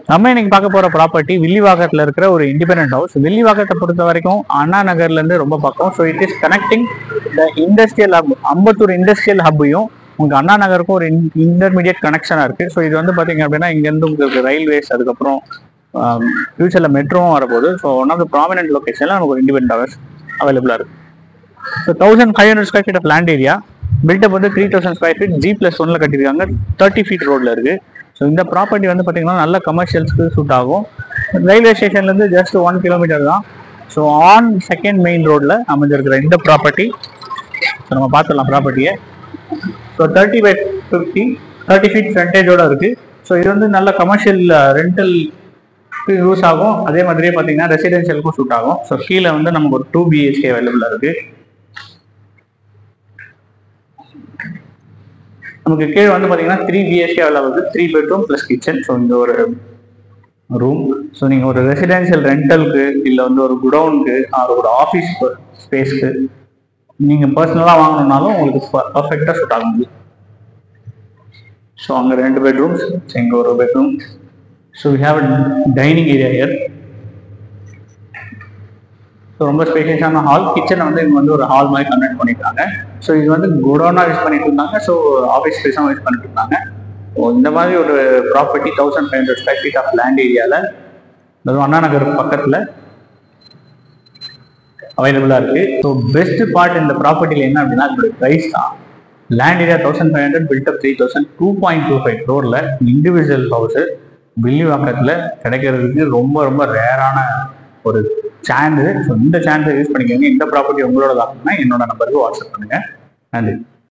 நம்ம இன்னைக்கு பார்க்க போற ப்ராப்பர்ட்டி வில்லிவாக்கத்துல இருக்கிற ஒரு இண்டிபெண்டன்ட் ஹவுஸ் வில்லிவாக்கத்தை பொறுத்த வரைக்கும் அண்ணா நகர்ல இருந்து ரொம்ப பக்கம் so it is connecting the industrial hub Ambattur industrial ஹப்பையும் உங்க அண்ணா நகருக்கும் ஒரு இன்டர்மீடியட் கனெக்ஷனா இருக்கு ஸோ இது வந்து பாத்தீங்க அப்படின்னா இங்க இருந்து உங்களுக்கு ரயில்வேஸ் அதுக்கப்புறம் ஃபியூச்சர்ல மெட்ரோவும் வரப்போகுது so one of the prominent லொகேஷன்ல நமக்கு ஒரு இண்டிபெண்டன்ட் ஹவர்ஸ் அவைலபிளா இருக்கு so thousand five hundred square feet of land area built up வந்து three thousand square feet G plus ஒன்ல கட்டியிருக்காங்க தேர்ட்டி ஃபீட் ரோட்ல இருக்கு ஸோ இந்த ப்ராப்பர்ட்டி வந்து பார்த்தீங்கன்னா நல்ல கமர்ஷியல்ஸ்க்கு சூட் ஆகும் ரயில்வே ஸ்டேஷன்லேருந்து ஜஸ்ட் ஒன் கிலோமீட்டர் தான் ஸோ ஆன் செகண்ட் மெயின் ரோட்ல அமைஞ்சிருக்கிற இந்த ப்ராப்பர்ட்டி ஸோ நம்ம பார்த்துடலாம் ப்ராப்பர்ட்டியை so thirty by fifty thirty feet ஃப்ரண்டேஜோட இருக்கு ஸோ இது வந்து நல்ல கமர்ஷியல் ரெண்டல் யூஸ் ஆகும் அதே மாதிரியே பார்த்தீங்கன்னா ரெசிடென்ஷியலுக்கும் சூட் ஆகும் ஸோ கீழே வந்து நமக்கு ஒரு டூ பிஹெச்கே அவைலபிளாக இருக்கு நமக்கு கீழே வந்து பார்த்தீங்கன்னா three BHK available three bedroom plus kitchen so இந்த ஒரு ரூம் ஸோ நீங்கள் ஒரு ரெசிடென்ஷியல் ரெண்டலுக்கு இல்லை வந்து ஒரு குடவுனுக்கு ஒரு ஆஃபீஸ் ஸ்பேஸ்க்கு நீங்கள் பர்சனலாக வாங்கணும்னாலும் உங்களுக்கு பர்ஃபெக்டாக சூட் ஆகும் ஸோ அங்கே ரெண்டு பெட்ரூம்ஸ் இங்கே ஒரு bedroom so we have dining area here so ரொம்ப ஸ்பேஷியஸான ஹால் கிச்சனை வந்து இவங்க வந்து ஒரு ஹால் மாதிரி கன்வெர்ட் பண்ணியிருக்காங்க ஸோ இது வந்து குடோனாக யூஸ் பண்ணிட்டு இருந்தாங்க ஸோ ஆஃபீஸ் ஸ்பேஸாகவும் யூஸ் பண்ணிட்டு இருந்தாங்க ஸோ இந்த மாதிரி ஒரு property thousand five hundred square feet of land ஏரியாவில் அதுவும் அண்ணா நகர் பக்கத்தில் அவைலபிளாக இருக்கு ஸோ பெஸ்ட் பார்ட் இந்த ப்ராப்பர்ட்டியில் என்ன அப்படின்னா அதோட ப்ரைஸ் தான் land area thousand five hundred built up three thousand two point two five க்ரோரில் இண்டிவிஜுவல் ஹவுஸு வில்லிவாக்கத்தில் கிடைக்கிறதுக்கு ரொம்ப ரொம்ப ரேரான ஒரு சான்ஸ் ஸோ இந்த சான்ஸை யூஸ் பண்ணிக்கோங்க இந்த ப்ராப்பர்ட்டி உங்களோட தான் என்னோட நம்பருக்கு வாட்ஸ்அப் பண்ணுங்க நன்றி